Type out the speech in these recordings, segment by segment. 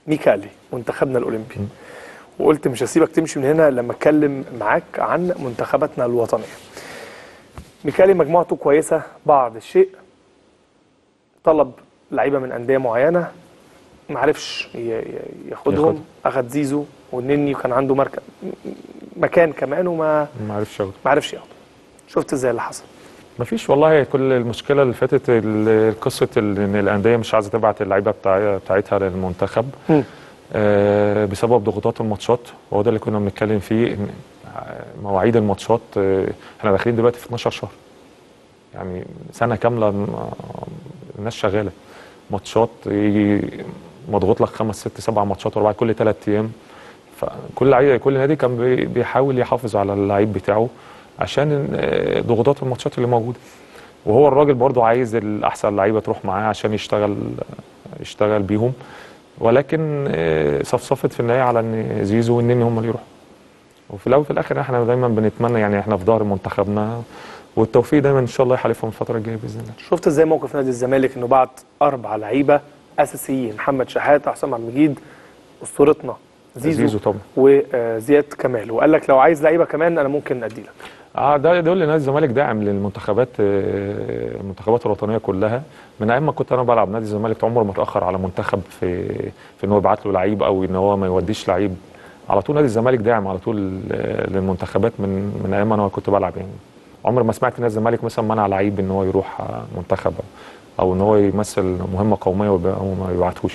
ميكالي منتخبنا الاولمبي وقلت مش هسيبك تمشي من هنا لما اتكلم معاك عن منتخباتنا الوطنيه ميكالي مجموعته كويسه بعض الشيء طلب لعيبه من انديه معينه ما عرفش ي- ي- ياخدهم ياخدهم. اخد زيزو والنني وكان عنده مركز مكان كمان وما ما عرفش ياخده ما عرفش ياخده شفت ازاي اللي حصل ما فيش والله كل المشكله اللي فاتت ال- قصه ال- ان الانديه مش عايزه تبعت اللعيبه بتاع بتاعتها للمنتخب مم. آه، بسبب ضغوطات الماتشات وهو ده اللي كنا بنتكلم فيه ان آه، مواعيد الماتشات آه، احنا داخلين دلوقتي في 12 شهر يعني سنه كامله آه، الناس شغاله ماتشات يجي مضغوط لك خمس ست سبع ماتشات ورا بعض كل ثلاث ايام فكل لعيب كل نادي كان بي- بيحاول يحافظ على اللعيب بتاعه عشان آه، ضغوطات الماتشات اللي موجوده وهو الراجل برضو عايز الاحسن لعيبه تروح معاه عشان يشتغل يشتغل بيهم ولكن آه، صفصفت في النهايه على ان زيزو والنني هم اللي يروحوا وفي الاول وفي الاخر احنا دايما بنتمنى يعني احنا في ظهر منتخبنا والتوفيق دايما ان شاء الله يحالفهم الفتره الجايه باذن الله شفت ازاي موقف نادي الزمالك انه بعت اربع لعيبه اساسيين محمد شحاته حسام عبد المجيد اسطورتنا زيزو, زيزو طبعا وزياد كمال وقال لك لو عايز لعيبه كمان انا ممكن ادي لك اه ده ده اللي نادي الزمالك داعم للمنتخبات آه، المنتخبات الوطنيه كلها من ايام ما كنت انا بلعب نادي الزمالك عمره ما اتاخر على منتخب في في ان هو يبعت له لعيب او ان هو ما يوديش لعيب على طول نادي الزمالك داعم على طول آه، للمنتخبات من من ايام انا كنت بلعب يعني عمر ما سمعت نادي الزمالك مثلا منع لعيب ان هو يروح آه، منتخب او ان هو يمثل مهمه قوميه ويبقى- وما يبعتهوش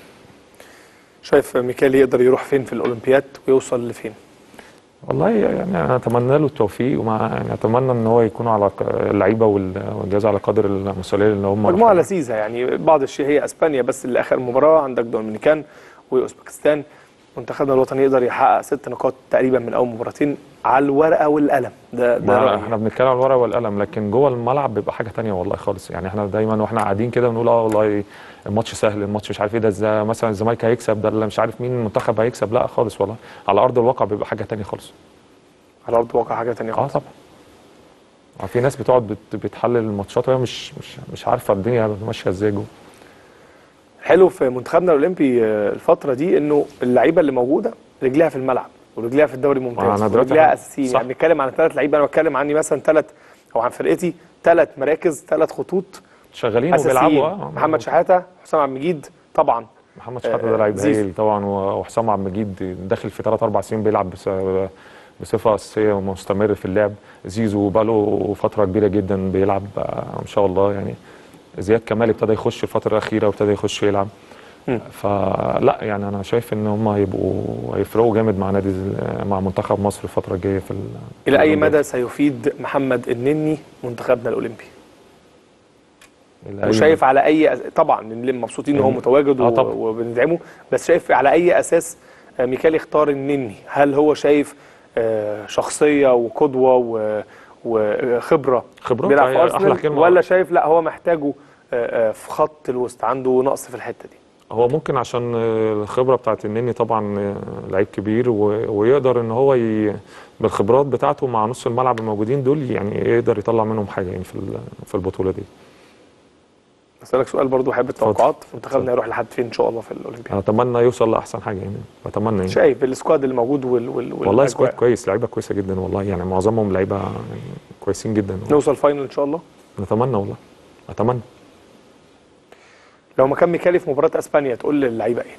شايف ميكالي يقدر يروح فين في الاولمبياد ويوصل لفين والله يعني انا اتمنى له التوفيق ومع يعني اتمنى ان هو يكونوا على ق- اللعيبه وال- والجهاز على قدر المسؤوليه اللي هم مجموعه لذيذه يعني بعض الشيء هي اسبانيا بس اللي اخر مباراه عندك دومينيكان واوزبكستان منتخبنا الوطني يقدر يحقق ست نقاط تقريبا من اول مباراتين على الورقه والقلم ده ده ما رأيي. احنا بنتكلم على الورق والقلم لكن جوه الملعب بيبقى حاجه تانية والله خالص يعني احنا دايما واحنا قاعدين كده بنقول اه والله الماتش سهل الماتش مش عارف ايه ده ازاي مثلا الزمالك هيكسب ده اللي مش عارف مين المنتخب هيكسب لا خالص والله على ارض الواقع بيبقى حاجه تانية خالص على ارض الواقع حاجه ثانيه اه خالص طبعا آه، في ناس بتقعد بت- بتحلل الماتشات وهي مش مش مش عارفه الدنيا ماشيه ازاي جوه حلو في منتخبنا الاولمبي آه، الفتره دي انه اللعيبه اللي موجوده رجليها في الملعب ورجليها في الدوري الممتاز أنا دلوقتي ورجليها ح- اساسيين صح. يعني بنتكلم عن ثلاث لعيبه انا بتكلم عني مثلا ثلاث او عن فرقتي ثلاث مراكز ثلاث خطوط شغالين اساسيين وبيلعبوا اه محمد شحاته حسام عبد المجيد طبعا محمد شحاته آه، ده لعيب زيزو. هايل طبعا و- وحسام عبد المجيد داخل في 3 4 سنين بيلعب بس- بصفه اساسيه ومستمر في اللعب زيزو بقاله فتره كبيره جدا بيلعب آه، ما شاء الله يعني زياد كمال ابتدى يخش الفتره الاخيره وابتدى يخش يلعب مم. فلا يعني انا شايف ان هم هيبقوا هيفرقوا جامد مع نادي مع منتخب مصر الفتره الجايه في ال- الى اي الأولمبياد. مدى سيفيد محمد النني منتخبنا الاولمبي إلى أي وشايف على اي أس... طبعا اللي مبسوطين ان هو مم. متواجد آه و... طبعا. وبندعمه بس شايف على اي اساس آه، ميكالي اختار النني هل هو شايف آه، شخصيه وقدوه و... وخبره خبرات بيلعب في هي أحلى ارسنال كلمة. ولا شايف لا هو محتاجه آه، آه، في خط الوسط عنده نقص في الحته دي هو ممكن عشان الخبره بتاعت النني طبعا لعيب كبير و- ويقدر ان هو ي... بالخبرات بتاعته مع نص الملعب الموجودين دول يعني يقدر يطلع منهم حاجه يعني في ال- في البطوله دي اسالك سؤال برضو حابب التوقعات منتخبنا اتفضل. يروح لحد فين ان شاء الله في الاولمبياد انا اتمنى يوصل لاحسن حاجه يعني بتمنى يعني شايف السكواد اللي موجود وال... وال... والله والأجواء. سكواد كويس لعيبه كويسه جدا والله يعني معظمهم لعيبه يعني كويسين جدا نوصل فاينل ان شاء الله نتمنى والله اتمنى لو مكان ميكالي في مباراه اسبانيا تقول للعيبه ايه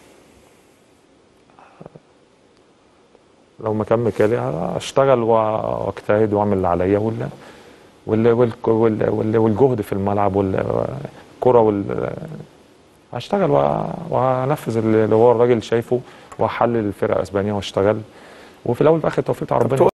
لو مكان مكالي اشتغل واجتهد واعمل اللي عليا وال وال وال وال وال والجهد في الملعب والكرة وال هشتغل و- وهنفذ اللي هو الراجل شايفه واحلل الفرقه اسبانيا واشتغل وفي الاول وفي الاخر التوفيق بتاع ربنا